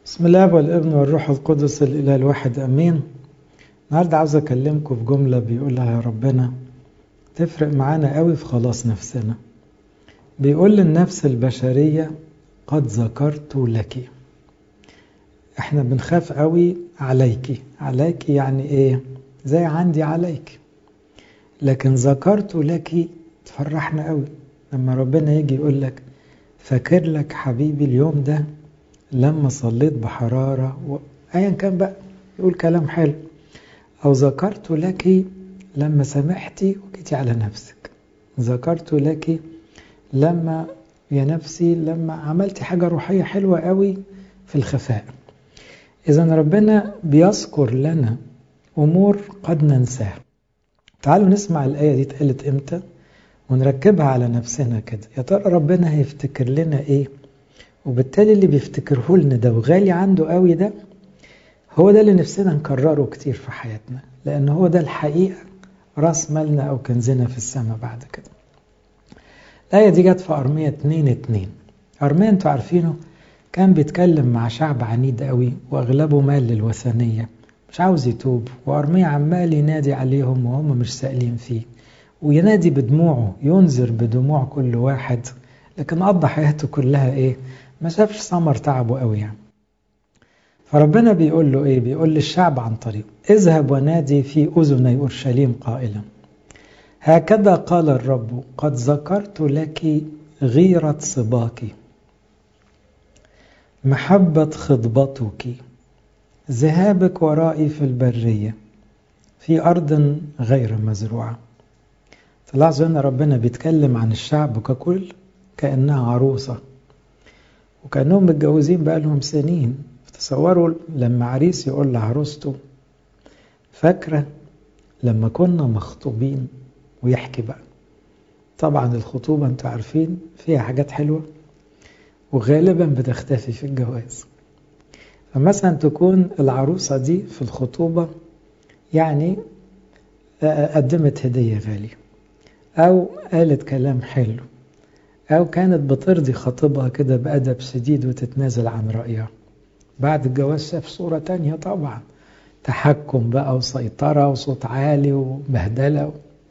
بسم الله والابن والروح القدس الإله الواحد أمين النهاردة عاوز أكلمكم في جملة بيقولها يا ربنا تفرق معانا قوي في خلاص نفسنا بيقول للنفس البشرية قد ذكرت لك احنا بنخاف قوي عليك عليك يعني ايه زي عندي عليك لكن ذكرت لك تفرحنا قوي لما ربنا يجي يقول لك فاكر لك حبيبي اليوم ده لما صليت بحرارة و... أيا كان بقى يقول كلام حلو أو ذكرت لك لما سمحتي وجيتي على نفسك ذكرت لك لما يا نفسي لما عملتي حاجة روحية حلوة قوي في الخفاء إذا ربنا بيذكر لنا أمور قد ننساها تعالوا نسمع الآية دي اتقالت إمتى ونركبها على نفسنا كده يا ترى ربنا هيفتكر لنا إيه وبالتالي اللي بيفتكره لنا ده وغالي عنده قوي ده هو ده اللي نفسنا نكرره كتير في حياتنا لأن هو ده الحقيقة راس مالنا أو كنزنا في السماء بعد كده الآية دي جت في أرمية 2 2 أرمية أنتوا عارفينه كان بيتكلم مع شعب عنيد قوي وأغلبه مال للوثنية مش عاوز يتوب وأرمية عمال ينادي عليهم وهم مش سائلين فيه وينادي بدموعه ينذر بدموع كل واحد لكن قضى حياته كلها ايه ما شافش ثمر تعبه قوي يعني فربنا بيقول له ايه بيقول للشعب عن طريقه اذهب ونادي في اذني اورشليم قائلا هكذا قال الرب قد ذكرت لك غيرة صباك محبة خطبتك ذهابك ورائي في البرية في أرض غير مزروعة تلاحظوا هنا ربنا بيتكلم عن الشعب ككل كأنها عروسة وكأنهم متجوزين بقالهم سنين تصوروا لما عريس يقول لعروسته فاكرة لما كنا مخطوبين ويحكي بقى طبعا الخطوبة انتوا عارفين فيها حاجات حلوة وغالبا بتختفي في الجواز فمثلا تكون العروسة دي في الخطوبة يعني قدمت هدية غالية أو قالت كلام حلو أو كانت بترضي خطيبها كده بأدب شديد وتتنازل عن رأيها بعد الجواز شاف صورة تانية طبعا تحكم بقى وسيطرة وصوت عالي وبهدلة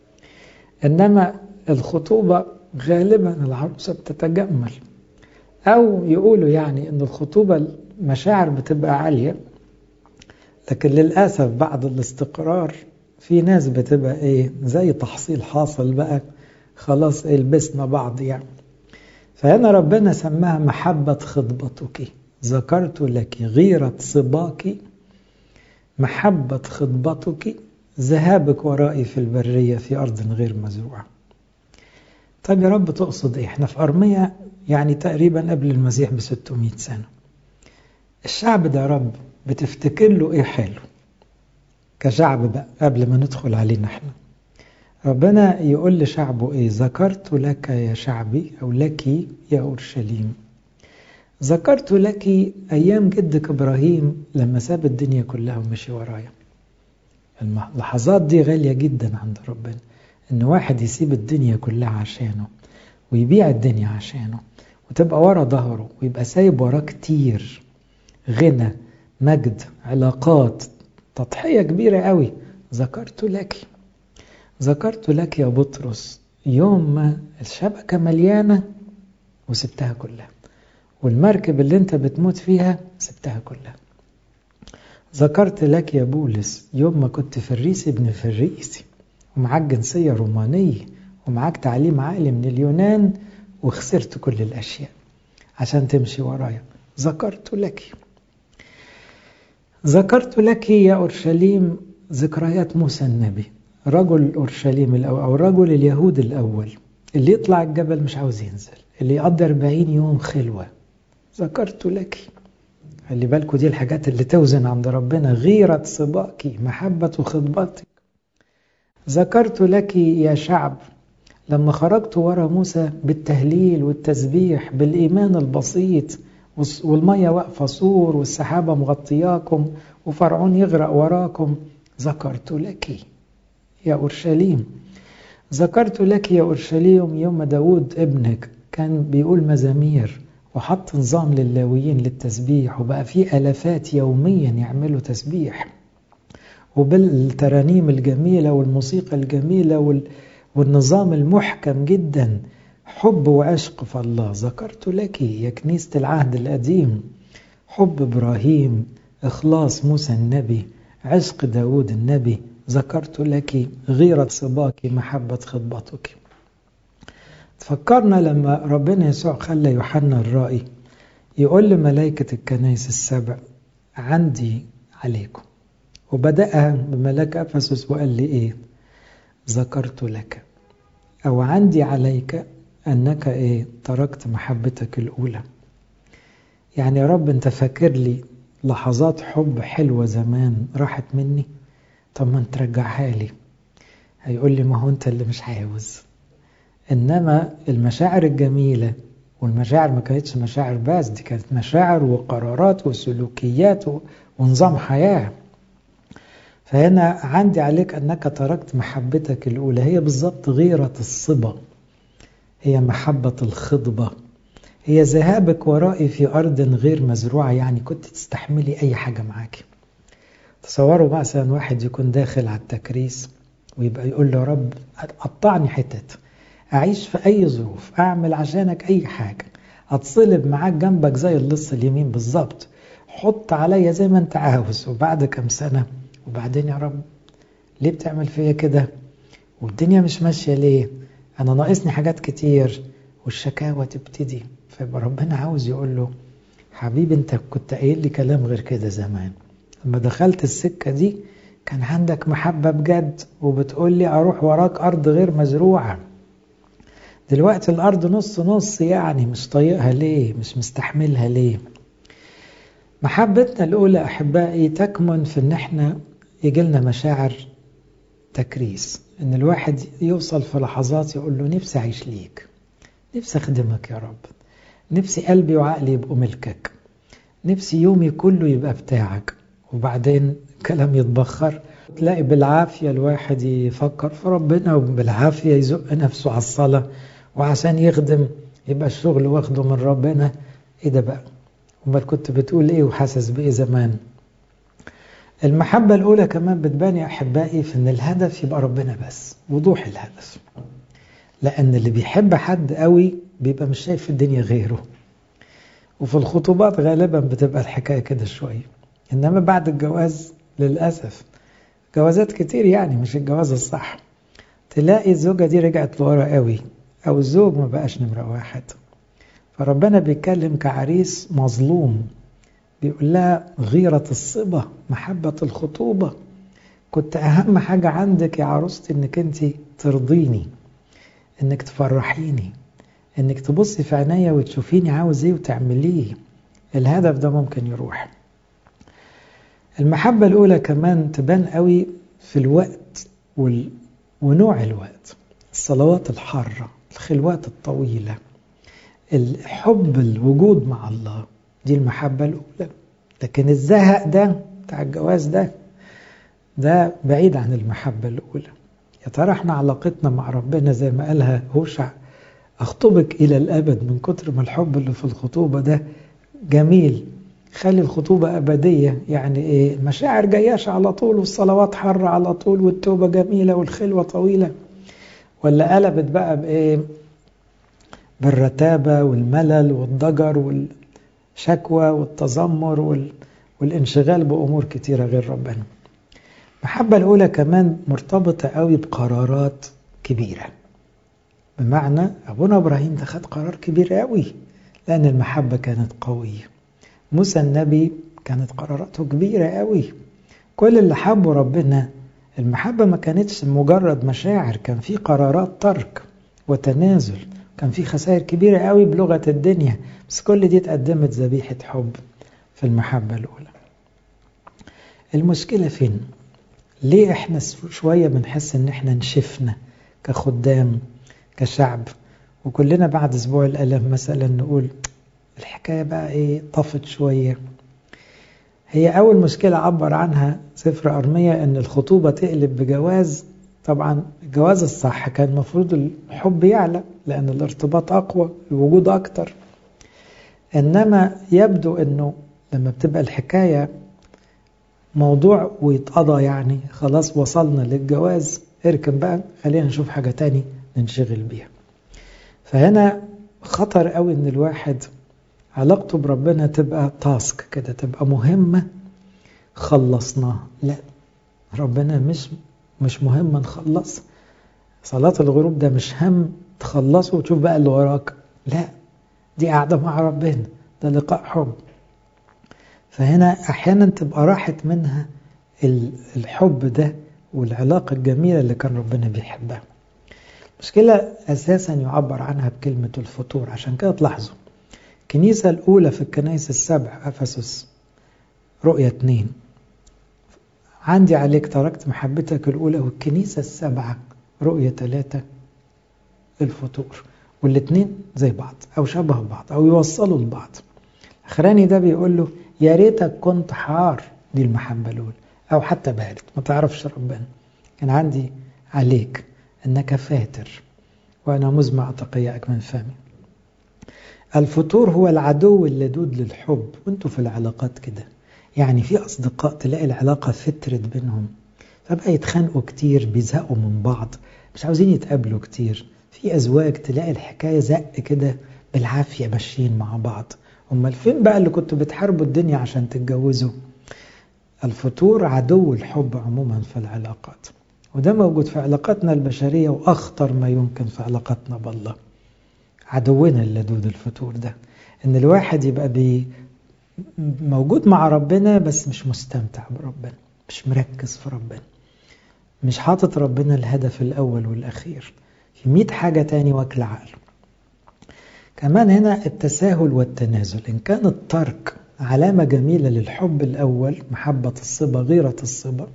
إنما الخطوبة غالبا العروسة بتتجمل أو يقولوا يعني إن الخطوبة المشاعر بتبقى عالية لكن للأسف بعد الاستقرار في ناس بتبقى إيه زي تحصيل حاصل بقى خلاص إيه لبسنا بعض يعني فهنا ربنا سماها محبة خطبتك ذكرت لك غيرة صباك محبة خطبتك ذهابك ورائي في البرية في أرض غير مزروعة طيب يا رب تقصد إيه؟ إحنا في أرمية يعني تقريبا قبل المسيح ب 600 سنة الشعب ده يا رب بتفتكر له إيه حلو كشعب بقى قبل ما ندخل علينا إحنا ربنا يقول لشعبه إيه ذكرت لك يا شعبي أو لك يا أورشليم ذكرت لك أيام جدك إبراهيم لما ساب الدنيا كلها ومشي ورايا اللحظات دي غالية جدا عند ربنا إن واحد يسيب الدنيا كلها عشانه ويبيع الدنيا عشانه وتبقى ورا ظهره ويبقى سايب وراه كتير غنى مجد علاقات تضحية كبيرة قوي ذكرت لك ذكرت لك يا بطرس يوم ما الشبكة مليانة وسبتها كلها والمركب اللي انت بتموت فيها سبتها كلها ذكرت لك يا بولس يوم ما كنت فريسي ابن فريسي ومعاك جنسية رومانية ومعاك تعليم عالي من اليونان وخسرت كل الأشياء عشان تمشي ورايا ذكرت لك ذكرت لك يا أورشليم ذكريات موسى النبي رجل أورشليم الأول أو رجل اليهود الأول اللي يطلع الجبل مش عاوز ينزل اللي يقضي 40 يوم خلوة ذكرت لك خلي بالكوا دي الحاجات اللي توزن عند ربنا غيرة صباك محبة خطبتك ذكرت لك يا شعب لما خرجت ورا موسى بالتهليل والتسبيح بالإيمان البسيط والمية واقفة سور والسحابة مغطياكم وفرعون يغرق وراكم ذكرت لك يا أورشليم ذكرت لك يا أورشليم يوم داود ابنك كان بيقول مزامير وحط نظام للاويين للتسبيح وبقى في ألفات يوميا يعملوا تسبيح وبالترانيم الجميلة والموسيقى الجميلة والنظام المحكم جدا حب وعشق في الله ذكرت لك يا كنيسة العهد القديم حب إبراهيم إخلاص موسى النبي عشق داود النبي ذكرت لك غيرة صباك محبة خطبتك تفكرنا لما ربنا يسوع خلى يوحنا الرائي يقول لملائكة الكنائس السبع عندي عليكم وبدأها بملاك أفسس وقال لي إيه ذكرت لك أو عندي عليك أنك إيه تركت محبتك الأولى يعني يا رب أنت فاكر لي لحظات حب حلوة زمان راحت مني طب ما ترجعها لي هيقول لي ما هو أنت اللي مش عاوز إنما المشاعر الجميلة والمشاعر ما كانتش مشاعر بس دي كانت مشاعر وقرارات وسلوكيات ونظام حياة فهنا عندي عليك أنك تركت محبتك الأولى هي بالضبط غيرة الصبا هي محبة الخضبة هي ذهابك ورائي في أرض غير مزروعة يعني كنت تستحملي أي حاجة معاكي تصوروا مثلا واحد يكون داخل على التكريس ويبقى يقول له رب قطعني حتت أعيش في أي ظروف أعمل عشانك أي حاجة أتصلب معاك جنبك زي اللص اليمين بالظبط حط عليا زي ما أنت عاوز وبعد كم سنة وبعدين يا رب ليه بتعمل فيا كده والدنيا مش ماشية ليه أنا ناقصني حاجات كتير والشكاوى تبتدي فيبقى ربنا عاوز يقول له حبيبي أنت كنت قايل لي كلام غير كده زمان لما دخلت السكة دي كان عندك محبة بجد وبتقول لي أروح وراك أرض غير مزروعة دلوقتي الأرض نص نص يعني مش طايقها ليه مش مستحملها ليه محبتنا الأولى أحبائي تكمن في إن إحنا يجيلنا مشاعر تكريس إن الواحد يوصل في لحظات يقول له نفسي أعيش ليك نفسي أخدمك يا رب نفسي قلبي وعقلي يبقوا ملكك نفسي يومي كله يبقى بتاعك وبعدين كلام يتبخر تلاقي بالعافية الواحد يفكر في ربنا وبالعافية يزق نفسه على الصلاة وعشان يخدم يبقى الشغل واخده من ربنا ايه ده بقى امال كنت بتقول ايه وحاسس بايه زمان المحبة الأولى كمان بتبان يا أحبائي في إن الهدف يبقى ربنا بس وضوح الهدف لأن اللي بيحب حد قوي بيبقى مش شايف الدنيا غيره وفي الخطوبات غالبا بتبقى الحكاية كده شوية إنما بعد الجواز للأسف جوازات كتير يعني مش الجواز الصح تلاقي الزوجة دي رجعت لورا قوي أو الزوج ما بقاش نمرة واحد فربنا بيتكلم كعريس مظلوم بيقول لها غيرة الصبا محبة الخطوبة كنت أهم حاجة عندك يا عروستي إنك أنت ترضيني إنك تفرحيني إنك تبصي في عينيا وتشوفيني عاوز إيه وتعمليه الهدف ده ممكن يروح المحبة الأولى كمان تبان قوي في الوقت وال... ونوع الوقت الصلوات الحارة الخلوات الطويلة الحب الوجود مع الله دي المحبة الأولى لكن الزهق ده بتاع الجواز ده ده بعيد عن المحبة الأولى يا ترى احنا علاقتنا مع ربنا زي ما قالها هوشع أخطبك إلى الأبد من كتر ما الحب اللي في الخطوبة ده جميل خلي الخطوبة أبدية يعني إيه مشاعر جياشة على طول والصلوات حرة على طول والتوبة جميلة والخلوة طويلة ولا قلبت بقى بإيه بالرتابة والملل والضجر والشكوى والتذمر وال... والانشغال بأمور كتيرة غير ربنا المحبة الأولى كمان مرتبطة قوي بقرارات كبيرة بمعنى أبونا إبراهيم ده خد قرار كبير قوي لأن المحبة كانت قوية موسى النبي كانت قراراته كبيرة قوي كل اللي حبوا ربنا المحبة ما كانتش مجرد مشاعر كان في قرارات ترك وتنازل كان في خسائر كبيرة قوي بلغة الدنيا بس كل دي اتقدمت ذبيحة حب في المحبة الأولى المشكلة فين؟ ليه احنا شوية بنحس ان احنا نشفنا كخدام كشعب وكلنا بعد اسبوع الالم مثلا نقول الحكاية بقى ايه طفت شوية هي اول مشكلة عبر عنها سفر ارمية ان الخطوبة تقلب بجواز طبعا الجواز الصح كان المفروض الحب يعلى لان الارتباط اقوى الوجود اكتر إنما يبدو أنه لما بتبقى الحكاية موضوع ويتقضى يعني خلاص وصلنا للجواز اركن بقى خلينا نشوف حاجة تاني ننشغل بيها فهنا خطر قوي ان الواحد علاقته بربنا تبقى تاسك كده تبقى مهمة خلصناها لا ربنا مش مش مهم نخلص صلاة الغروب ده مش هم تخلصه وتشوف بقى اللي وراك لا دي قاعدة مع ربنا ده لقاء حب فهنا أحيانا تبقى راحت منها الحب ده والعلاقة الجميلة اللي كان ربنا بيحبها مشكلة أساسا يعبر عنها بكلمة الفطور عشان كده تلاحظوا الكنيسة الأولى في الكنائس السبع أفسس رؤية اتنين عندي عليك تركت محبتك الأولى والكنيسة السبعة رؤية ثلاثة الفطور والاثنين زي بعض أو شبه بعض أو يوصلوا لبعض أخراني ده بيقول له يا ريتك كنت حار دي المحبة الأولى أو حتى بارد ما تعرفش ربنا كان عندي عليك أنك فاتر وأنا مزمع تقياك من فمي الفتور هو العدو اللدود للحب وانتوا في العلاقات كده يعني في أصدقاء تلاقي العلاقة فترت بينهم فبقى يتخانقوا كتير بيزهقوا من بعض مش عاوزين يتقابلوا كتير في أزواج تلاقي الحكاية زق كده بالعافية ماشيين مع بعض أمال فين بقى اللي كنتوا بتحاربوا الدنيا عشان تتجوزوا الفتور عدو الحب عموما في العلاقات وده موجود في علاقاتنا البشرية وأخطر ما يمكن في علاقاتنا بالله عدونا اللدود الفتور ده إن الواحد يبقى بي موجود مع ربنا بس مش مستمتع بربنا مش مركز في ربنا مش حاطط ربنا الهدف الأول والأخير في مئة حاجة تاني واكل عقله كمان هنا التساهل والتنازل إن كان الترك علامة جميلة للحب الأول محبة الصبا غيرة الصبا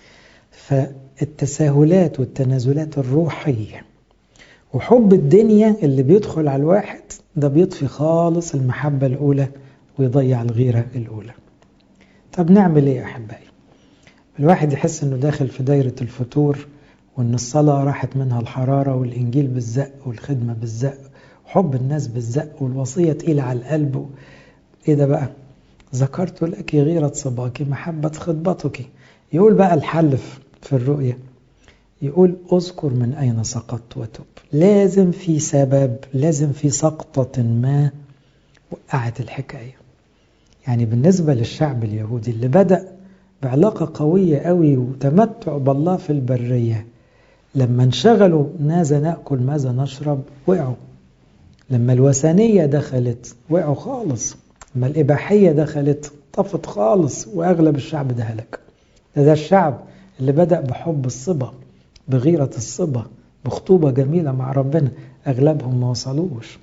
فالتساهلات والتنازلات الروحية وحب الدنيا اللي بيدخل على الواحد ده بيطفي خالص المحبة الأولى ويضيع الغيرة الأولى طب نعمل إيه يا أحبائي الواحد يحس أنه داخل في دايرة الفتور وأن الصلاة راحت منها الحرارة والإنجيل بالزق والخدمة بالزق وحب الناس بالزق والوصية تقيلة على القلب إيه ده بقى ذكرت لك غيرة صباك محبة خطبتك يقول بقى الحل في الرؤية يقول اذكر من أين سقطت وتب لازم في سبب لازم في سقطة ما وقعت الحكاية يعني بالنسبة للشعب اليهودي اللي بدأ بعلاقة قوية قوي وتمتع بالله في البرية لما انشغلوا ماذا نأكل ماذا نشرب وقعوا لما الوثنية دخلت وقعوا خالص لما الإباحية دخلت طفت خالص وأغلب الشعب ده هلك ده, ده الشعب اللي بدأ بحب الصبا بغيرة الصبا بخطوبة جميلة مع ربنا أغلبهم ما وصلوش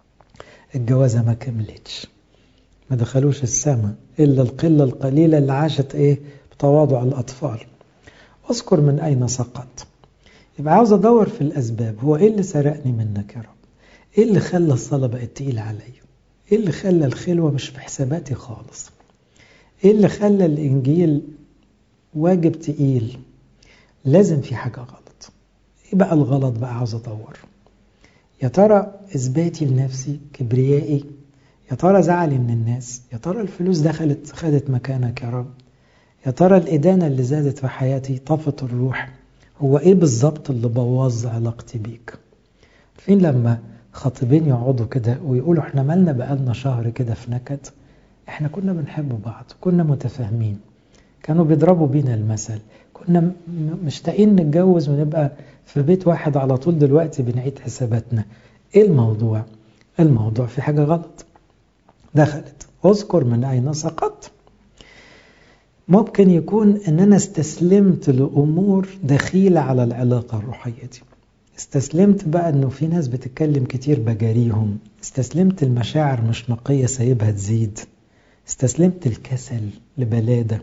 الجوازة ما كملتش ما دخلوش السماء إلا القلة القليلة اللي عاشت إيه بتواضع الأطفال أذكر من أين سقط يبقى عاوز أدور في الأسباب هو إيه اللي سرقني منك يا رب إيه اللي خلى الصلاة بقت تقيلة عليا إيه اللي خلى الخلوة مش في حساباتي خالص إيه اللي خلى الإنجيل واجب تقيل لازم في حاجة غلط إيه بقى الغلط بقى عاوز أدور يا ترى إثباتي لنفسي كبريائي يا ترى زعلي من الناس يا ترى الفلوس دخلت خدت مكانك يا رب يا ترى الإدانة اللي زادت في حياتي طفت الروح هو إيه بالظبط اللي بوظ علاقتي بيك فين لما خطيبين يقعدوا كده ويقولوا احنا مالنا بقالنا شهر كده في نكد احنا كنا بنحب بعض كنا متفاهمين كانوا بيضربوا بينا المثل كنا مشتاقين نتجوز ونبقى في بيت واحد على طول دلوقتي بنعيد حساباتنا ايه الموضوع الموضوع في حاجة غلط دخلت اذكر من اين سقطت ممكن يكون ان انا استسلمت لامور دخيلة على العلاقة الروحية دي استسلمت بقى انه في ناس بتتكلم كتير بجاريهم استسلمت المشاعر مش نقية سايبها تزيد استسلمت الكسل لبلادة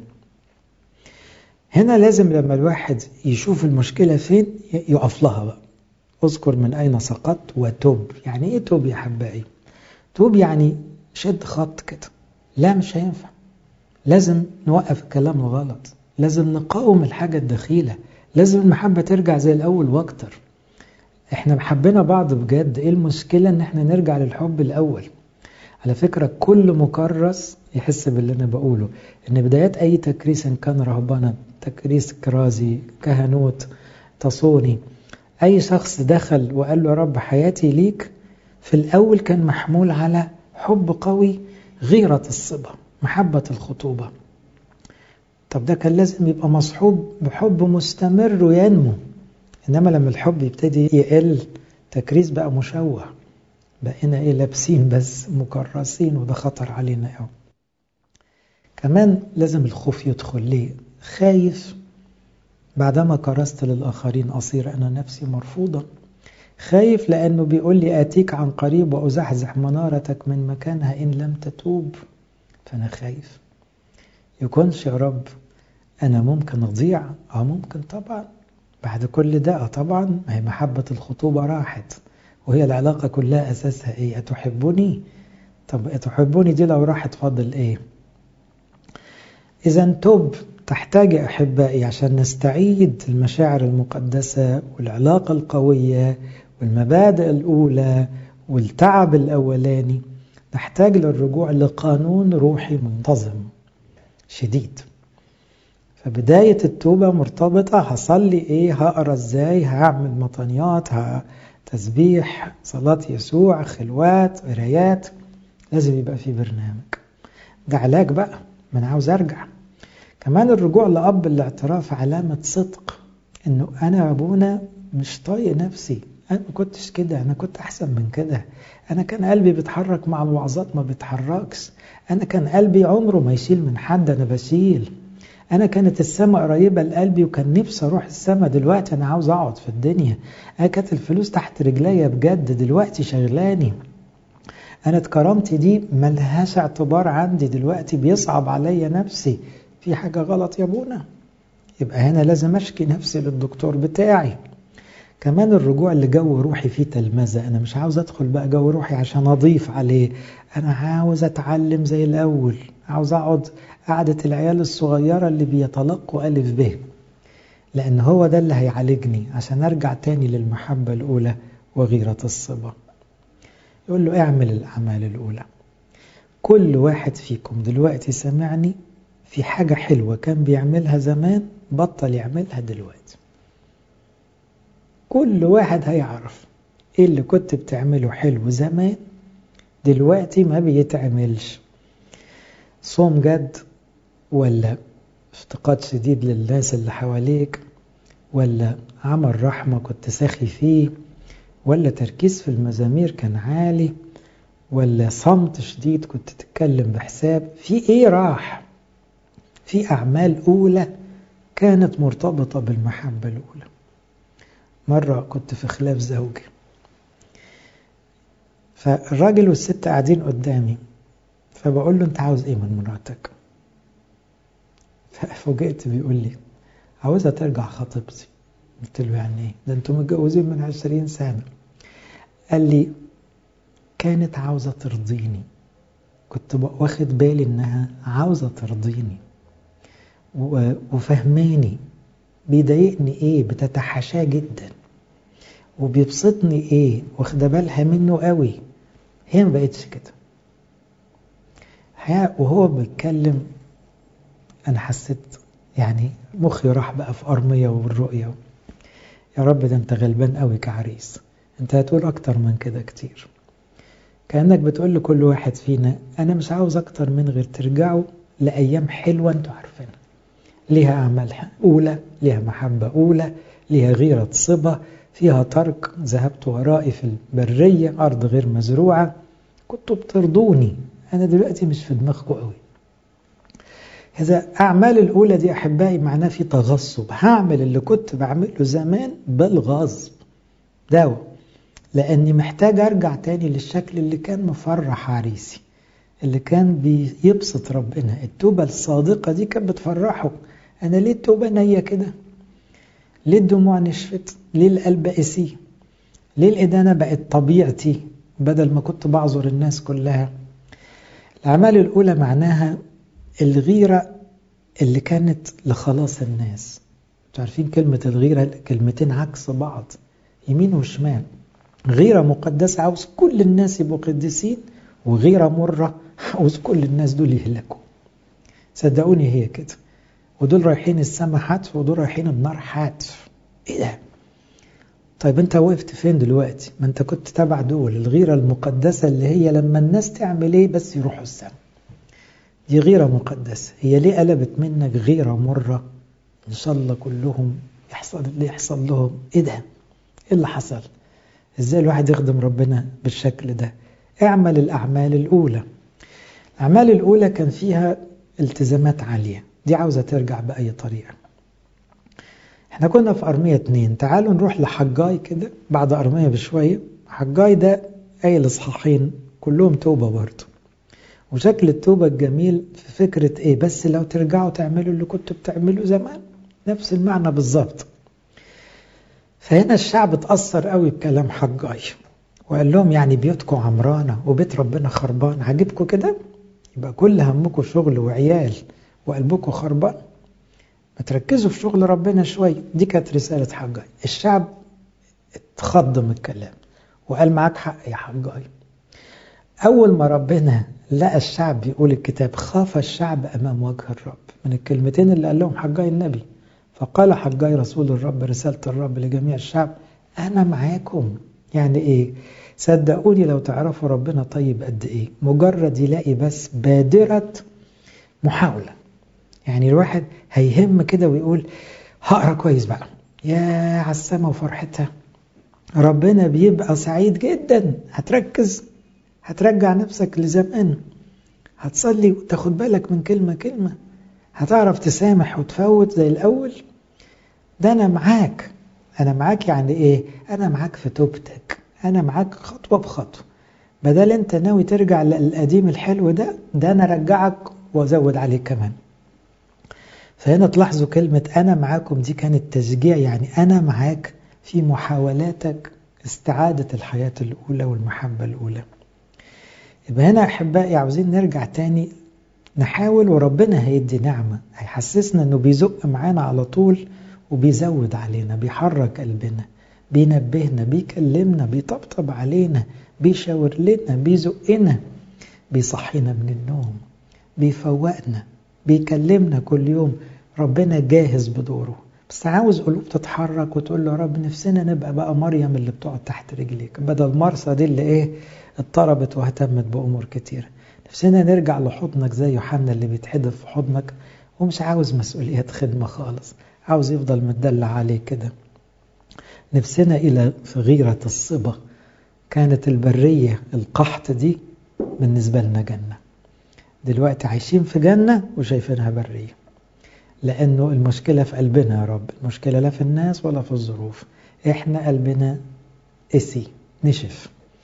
هنا لازم لما الواحد يشوف المشكلة فين يقف لها بقى اذكر من اين سقطت وتوب يعني ايه توب يا حبائي توب يعني شد خط كده لا مش هينفع لازم نوقف الكلام الغلط لازم نقاوم الحاجة الدخيلة لازم المحبة ترجع زي الأول واكتر احنا حبينا بعض بجد ايه المشكلة ان احنا نرجع للحب الأول على فكرة كل مكرس يحس باللي أنا بقوله إن بدايات أي تكريس إن كان رهبنة تكريس كرازي كهنوت تصوني أي شخص دخل وقال له يا رب حياتي ليك في الأول كان محمول على حب قوي غيرة الصبا محبة الخطوبة طب ده كان لازم يبقى مصحوب بحب مستمر وينمو إنما لما الحب يبتدي يقل تكريس بقى مشوه بقينا إيه لابسين بس مكرسين وده خطر علينا قوي كمان لازم الخوف يدخل ليه خايف بعدما كرست للآخرين أصير أنا نفسي مرفوضا خايف لأنه بيقول لي آتيك عن قريب وأزحزح منارتك من مكانها إن لم تتوب فأنا خايف يكونش يا رب أنا ممكن أضيع أه ممكن طبعا بعد كل ده طبعا ما هي محبة الخطوبة راحت وهي العلاقة كلها أساسها إيه أتحبني طب أتحبني دي لو راحت فاضل إيه إذا توب تحتاج أحبائي عشان نستعيد المشاعر المقدسة والعلاقة القوية والمبادئ الأولى والتعب الأولاني نحتاج للرجوع لقانون روحي منتظم شديد فبداية التوبة مرتبطة هصلي ايه هقرا ازاي هعمل مطنيات تسبيح صلاة يسوع خلوات قرايات لازم يبقى في برنامج ده علاج بقى ما انا عاوز ارجع كمان الرجوع لأب الاعتراف علامة صدق انه انا يا ابونا مش طايق نفسي انا ما كنتش كده انا كنت احسن من كده انا كان قلبي بيتحرك مع الوعظات ما بيتحركش انا كان قلبي عمره ما يشيل من حد انا بشيل انا كانت السماء قريبه لقلبي وكان نفسي اروح السماء دلوقتي انا عاوز اقعد في الدنيا انا كانت الفلوس تحت رجليا بجد دلوقتي شغلاني انا كرامتي دي ملهاش اعتبار عندي دلوقتي بيصعب عليا نفسي في حاجه غلط يا ابونا يبقى هنا لازم اشكي نفسي للدكتور بتاعي كمان الرجوع لجو روحي فيه تلمذة أنا مش عاوز أدخل بقى جو روحي عشان أضيف عليه أنا عاوز أتعلم زي الأول عاوز أقعد قعدة العيال الصغيرة اللي بيتلقوا ألف به لأن هو ده اللي هيعالجني عشان أرجع تاني للمحبة الأولى وغيرة الصبا يقول له اعمل الأعمال الأولى كل واحد فيكم دلوقتي سمعني في حاجة حلوة كان بيعملها زمان بطل يعملها دلوقتي كل واحد هيعرف ايه اللي كنت بتعمله حلو زمان دلوقتي ما بيتعملش صوم جد ولا افتقاد شديد للناس اللي حواليك ولا عمل رحمة كنت ساخي فيه ولا تركيز في المزامير كان عالي ولا صمت شديد كنت تتكلم بحساب في ايه راح في أعمال أولى كانت مرتبطة بالمحبة الأولى مرة كنت في خلاف زوجي فالراجل والست قاعدين قدامي فبقول له انت عاوز ايه من مراتك ففوجئت بيقول لي عاوزها ترجع خطيبتي قلت له يعني ايه ده انتوا متجوزين من عشرين سنة قال لي كانت عاوزة ترضيني كنت واخد بالي انها عاوزة ترضيني وفهماني بيضايقني ايه بتتحاشاه جدا وبيبسطني ايه واخده بالها منه قوي هي ما بقتش كده وهو بيتكلم انا حسيت يعني مخي راح بقى في ارميه والرؤيه يا رب ده انت غلبان قوي كعريس انت هتقول اكتر من كده كتير كانك بتقول لكل واحد فينا انا مش عاوز اكتر من غير ترجعوا لايام حلوه انتوا عارفينها ليها اعمال اولى ليها محبه اولى ليها غيره صبا فيها ترك ذهبت ورائي في البريه ارض غير مزروعه كنتوا بترضوني انا دلوقتي مش في دماغكم قوي إذا أعمال الأولى دي أحبائي معناه في تغصب هعمل اللي كنت بعمله زمان بالغصب دواء لأني محتاج أرجع تاني للشكل اللي كان مفرح عريسي اللي كان بيبسط ربنا التوبة الصادقة دي كانت بتفرحه أنا ليه التوبة نية كده ليه الدموع نشفت ليه القلب قسي ليه الإدانة بقت طبيعتي بدل ما كنت بعذر الناس كلها الأعمال الأولى معناها الغيرة اللي كانت لخلاص الناس عارفين كلمة الغيرة كلمتين عكس بعض يمين وشمال غيرة مقدسة عاوز كل الناس يبقوا قديسين وغيرة مرة عاوز كل الناس دول يهلكوا صدقوني هي كده ودول رايحين السما حتف ودول رايحين النار حتف ايه ده طيب انت وقفت فين دلوقتي ما انت كنت تبع دول الغيرة المقدسة اللي هي لما الناس تعمل ايه بس يروحوا السما دي غيرة مقدسة هي ليه قلبت منك غيرة مرة ان شاء الله كلهم يحصل اللي يحصل لهم ايه ده ايه اللي حصل ازاي الواحد يخدم ربنا بالشكل ده اعمل الاعمال الاولى الاعمال الاولى كان فيها التزامات عالية دي عاوزة ترجع بأي طريقة احنا كنا في أرمية اتنين تعالوا نروح لحجاي كده بعد أرمية بشوية حجاي ده أي الإصحاحين كلهم توبة برضه وشكل التوبة الجميل في فكرة ايه بس لو ترجعوا تعملوا اللي كنتوا بتعملوا زمان نفس المعنى بالظبط فهنا الشعب اتأثر قوي بكلام حجاي وقال لهم يعني بيوتكم عمرانة وبيت ربنا خربان عجبكم كده يبقى كل همكم شغل وعيال وقلبكم خربان ما تركزوا في شغل ربنا شوية دي كانت رسالة حجاي الشعب اتخض من الكلام وقال معاك حق يا حجاي أول ما ربنا لقى الشعب بيقول الكتاب خاف الشعب أمام وجه الرب من الكلمتين اللي قال لهم حجاي النبي فقال حجاي رسول الرب رسالة الرب لجميع الشعب أنا معاكم يعني إيه صدقوني لو تعرفوا ربنا طيب قد إيه مجرد يلاقي بس بادرة محاولة يعني الواحد هيهم كده ويقول هقرا كويس بقى يا على السما وفرحتها ربنا بيبقى سعيد جدا هتركز هترجع نفسك لزمان هتصلي وتاخد بالك من كلمة كلمة هتعرف تسامح وتفوت زي الأول ده أنا معاك أنا معاك يعني إيه أنا معاك في توبتك أنا معاك خطوة بخطوة بدل أنت ناوي ترجع للقديم الحلو ده ده أنا رجعك وأزود عليك كمان فهنا تلاحظوا كلمة أنا معاكم دي كانت تشجيع يعني أنا معاك في محاولاتك استعادة الحياة الأولى والمحبة الأولى يبقى هنا أحبائي عاوزين نرجع تاني نحاول وربنا هيدي نعمة هيحسسنا أنه بيزق معانا على طول وبيزود علينا بيحرك قلبنا بينبهنا بيكلمنا بيطبطب علينا بيشاور لنا بيزقنا بيصحينا من النوم بيفوقنا بيكلمنا كل يوم ربنا جاهز بدوره بس عاوز قلوب تتحرك وتقول له يا رب نفسنا نبقى بقى مريم اللي بتقعد تحت رجليك بدل مرسى دي اللي ايه اضطربت واهتمت بامور كتير نفسنا نرجع لحضنك زي يوحنا اللي بيتحدف في حضنك ومش عاوز مسؤوليات خدمة خالص عاوز يفضل متدلع عليك كده نفسنا إلى في غيرة الصبا كانت البرية القحط دي بالنسبة لنا جنة دلوقتي عايشين في جنة وشايفينها برية لأنه المشكلة في قلبنا يا رب المشكلة لا في الناس ولا في الظروف إحنا قلبنا قسي نشف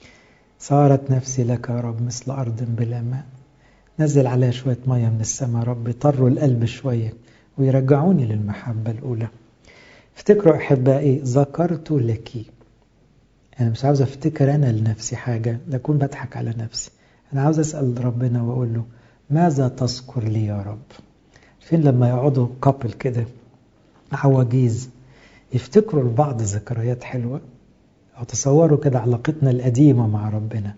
صارت نفسي لك يا رب مثل أرض بلا ماء نزل عليها شوية مية من السماء رب يطروا القلب شوية ويرجعوني للمحبة الأولى افتكروا أحبائي ذكرت لك أنا مش عاوز أفتكر أنا لنفسي حاجة لأكون بضحك على نفسي أنا عاوز أسأل ربنا وأقول له ماذا تذكر لي يا رب فين لما يقعدوا كابل كده عواجيز يفتكروا لبعض ذكريات حلوة أو تصوروا كده علاقتنا القديمة مع ربنا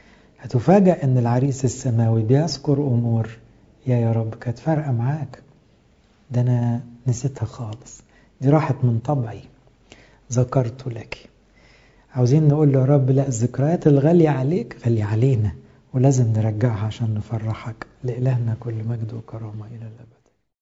هتفاجأ أن العريس السماوي بيذكر أمور يا يا رب كانت فارقة معاك ده أنا نسيتها خالص دي راحت من طبعي ذكرت لك عاوزين نقول له يا رب لا الذكريات الغالية عليك غالية علينا ولازم نرجعها عشان نفرحك لإلهنا كل مجد وكرامة إلى الأبد